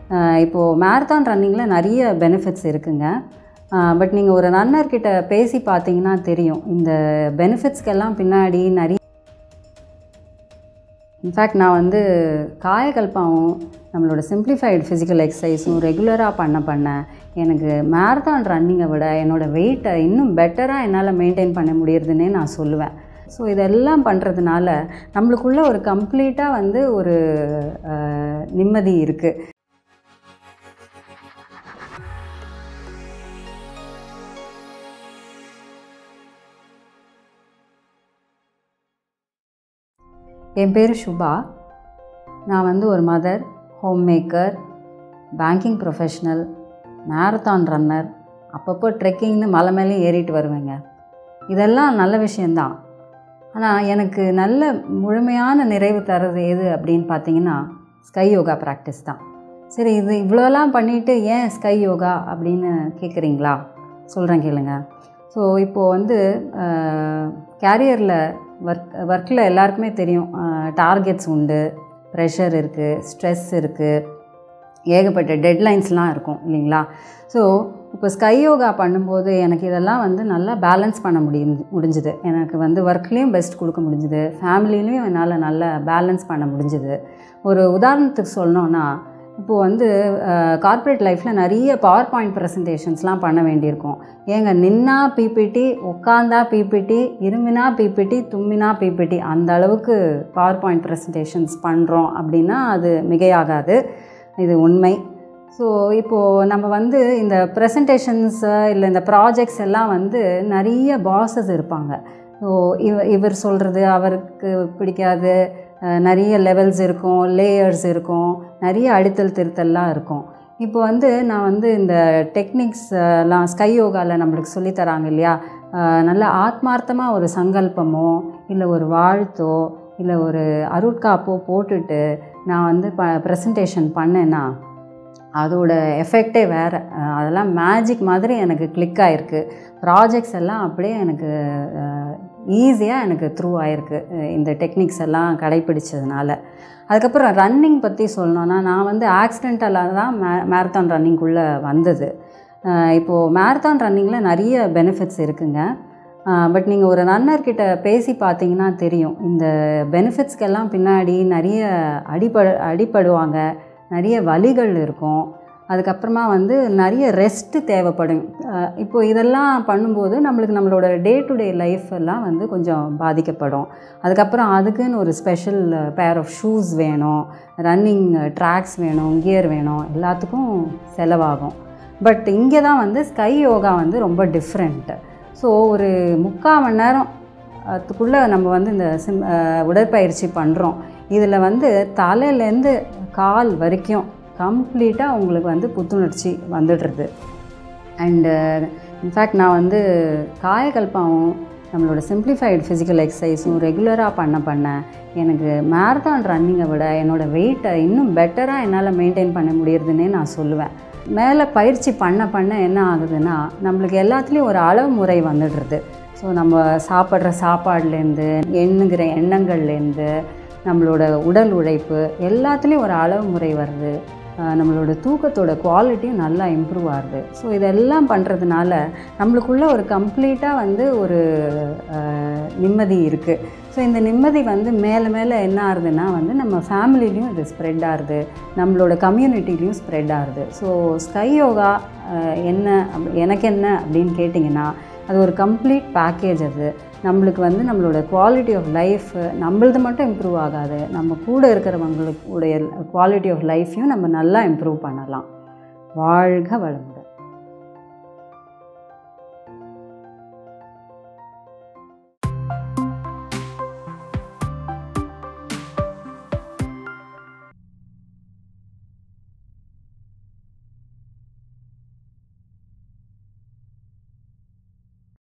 இப்போது மேரத்தான் ரன்னிங்கில் நிறைய பெனிஃபிட்ஸ் இருக்குங்க பட் நீங்கள் ஒரு ரன்னர்கிட்ட பேசி பார்த்தீங்கன்னா தெரியும் இந்த பெனிஃபிட்ஸ்க்கெல்லாம் பின்னாடி நிறைய இன்ஃபேக்ட் நான் வந்து காயகல்பாவும் நம்மளோட சிம்பிளிஃபைடு ஃபிசிக்கல் எக்ஸசைஸும் ரெகுலராக பண்ண பண்ண எனக்கு மேரத்தான் ரன்னிங்கை விட என்னோடய வெயிட்டை இன்னும் பெட்டராக என்னால் மெயின்டைன் பண்ண முடியுதுன்னே நான் சொல்லுவேன் ஸோ இதெல்லாம் பண்ணுறதுனால நம்மளுக்குள்ள ஒரு கம்ப்ளீட்டாக வந்து ஒரு அஹ், நிம்மதி இருக்குது என் பேர் சுபா நான் வந்து ஒரு mother homemaker banking professional marathon runner அப்பப்போ ட்ரெக்கிங்னு மலை மேலே ஏறிட்டு வருவேங்க இதெல்லாம் நல்ல விஷயந்தான் ஆனால் எனக்கு நல்ல முழுமையான நிறைவு தர்றது எது அப்படின்னு பார்த்தீங்கன்னா ஸ்கை யோகா ப்ராக்டிஸ் தான் சரி இது இவ்வளோலாம் பண்ணிவிட்டு ஏன் ஸ்கை யோகா அப்படின்னு கேட்குறீங்களா சொல்கிறேன் கேளுங்க ஸோ இப்போது வந்து கேரியரில் ஒர்க் ஒர்க்கில் எல்லாருக்குமே தெரியும் டார்கெட்ஸ் உண்டு ப்ரெஷர் இருக்குது ஸ்ட்ரெஸ் இருக்குது ஏகப்பட்ட டெட்லைன்ஸ்லாம் இருக்கும் இல்லைங்களா ஸோ இப்போ ஸ்கை யோகா பண்ணும்போது எனக்கு இதெல்லாம் வந்து நல்லா பேலன்ஸ் பண்ண முடியும் முடிஞ்சுது எனக்கு வந்து ஒர்க்லேயும் பெஸ்ட் கொடுக்க முடிஞ்சுது ஃபேமிலிலையும் என்னால் நல்லா பேலன்ஸ் பண்ண முடிஞ்சுது ஒரு உதாரணத்துக்கு சொல்லணுன்னா இப்போது வந்து கார்ப்பரேட் லைஃப்பில் நிறைய பவர் பாயிண்ட் ப்ரெசன்டேஷன்ஸ்லாம் பண்ண வேண்டியிருக்கும் ஏங்க நின்னா பிபிடி உட்காந்தா பிபிடி இருமினா பிபிடி தும்மினா பிபிடி அந்த அளவுக்கு பவர் பாயிண்ட் ப்ரெசன்டேஷன்ஸ் பண்ணுறோம் அப்படின்னா அது மிகையாகாது இது உண்மை ஸோ இப்போது நம்ம வந்து இந்த ப்ரெசன்டேஷன்ஸு இல்லை இந்த ப்ராஜெக்ட்ஸ் எல்லாம் வந்து நிறைய பாஸஸ் இருப்பாங்க ஸோ இவ இவர் சொல்கிறது அவருக்கு பிடிக்காது அஹ் நிறைய லெவல்ஸ் இருக்கும் லேயர்ஸ் இருக்கும் நிறைய அடித்தல் திருத்தல்லாம் இருக்கும் இப்போ வந்து நான் வந்து இந்த டெக்னிக்ஸ் எல்லாம் ஸ்கை யோகாவில் நம்மளுக்கு சொல்லித் தராங்க இல்லையா அஹ் நல்ல ஆத்மார்த்தமாக ஒரு சங்கல்பமோ இல்லை ஒரு வாழ்த்தோ இல்லை ஒரு அருட்காப்போ போட்டுட்டு நான் வந்து ப ப்ரெசன்டேஷன் பண்ணேன்னா அதோட எஃபெக்டே வேறு அதெல்லாம் மேஜிக் மாதிரி எனக்கு கிளிக் ஆகிருக்கு ப்ராஜெக்ட்ஸ் எல்லாம் அப்படியே எனக்கு ஈஸியாக எனக்கு த்ரூ ஆகிருக்கு இந்த டெக்னிக்ஸ் எல்லாம் கடைப்பிடிச்சதுனால அதுக்கப்புறம் ரன்னிங் பற்றி சொல்லணுன்னா நான் வந்து ஆக்சிடென்டலாக தான் மே மேரத்தான் ரன்னிங்குள்ளே வந்தது அஹ் இப்போது மேரத்தான் ரன்னிங்கில் நிறைய பெனிஃபிட்ஸ் இருக்குங்க பட் நீங்கள் ஒரு ரன்னர்கிட்ட பேசி பார்த்தீங்கன்னா தெரியும் இந்த பெனிஃபிட்ஸ்க்கெல்லாம் பின்னாடி நிறைய அடிபட அடிபடுவாங்க நிறைய வலிகள் இருக்கும் அதுக்கப்புறமா வந்து நிறைய ரெஸ்ட்டு தேவைப்படும் அஹ் இப்போ இதெல்லாம் பண்ணும்போது நம்மளுக்கு நம்மளோட டே டு டே லைஃப் எல்லாம் வந்து கொஞ்சம் பாதிக்கப்படும் அதுக்கப்புறம் அதுக்குன்னு ஒரு ஸ்பெஷல் பேர் ஆஃப் ஷூஸ் வேணும் ரன்னிங் ட்ராக்ஸ் வேணும் கியர் வேணும் எல்லாத்துக்கும் செலவாகும் பட் இங்கே தான் வந்து ஸ்கை யோகா வந்து ரொம்ப டிஃப்ரெண்ட்டு ஸோ ஒரு முக்கால் மணி நேரம் அதுக்குள்ளே நம்ம வந்து இந்த சிம் அஹ் உடற்பயிற்சி பண்ணுறோம் இதில் வந்து தலையிலேருந்து கால் வரைக்கும் கம்ப்ளீட்டாக உங்களுக்கு வந்து புத்துணர்ச்சி வந்துடுறது அண்டு இன்ஃபேக்ட் நான் வந்து காயகல்பாவும் நம்மளோட சிம்பிளிஃபைடு ஃபிசிக்கல் எக்ஸசைஸும் ரெகுலராக பண்ண பண்ண எனக்கு மேரத்தான் ரன்னிங்கை விட என்னோடய வெயிட்டை இன்னும் பெட்டராக என்னால் மெயின்டைன் பண்ண முடியுதுன்னே நான் சொல்லுவேன் மேலே பயிற்சி பண்ண பண்ண என்ன ஆகுதுன்னா நம்மளுக்கு எல்லாத்துலேயும் ஒரு அளவு முறை வந்துடுறது ஸோ நம்ம சாப்பிட்ற சாப்பாடுலேருந்து எண்ணுகிற எண்ணங்கள்லேருந்து நம்மளோட உடல் உழைப்பு எல்லாத்துலேயும் ஒரு அளவு முறை வருது ஆஹ் நம்மளோட தூக்கத்தோட குவாலிட்டியும் நல்லா இம்ப்ரூவ் ஆகுது ஸோ இதெல்லாம் பண்ணுறதுனால நம்மளுக்குள்ள ஒரு கம்ப்ளீட்டாக வந்து ஒரு ஆஹ் நிம்மதி இருக்குது ஸோ இந்த நிம்மதி வந்து மேலே மேலே என்ன ஆகுதுன்னா வந்து நம்ம ஃபேமிலிலையும் இது ஸ்ப்ரெட் ஆகுது நம்மளோட கம்யூனிட்டிலையும் ஸ்ப்ரெட் ஆகுது ஸோ ஸ்கை யோகா ஆஹ் என்ன அப்- எனக்கு என்ன அப்படின்னு கேட்டிங்கன்னா அது ஒரு கம்ப்ளீட் பேக்கேஜ் அது நம்மளுக்கு வந்து நம்மளோட குவாலிட்டி ஆஃப் லைஃப் நம்மளது மட்டும் இம்ப்ரூவ் ஆகாது நம்ம கூட இருக்கிறவங்களுக்கு உடைய குவாலிட்டி ஆஃப் லைஃப்பையும் நம்ம நல்லா இம்ப்ரூவ் பண்ணலாம் வாழ்க வளம்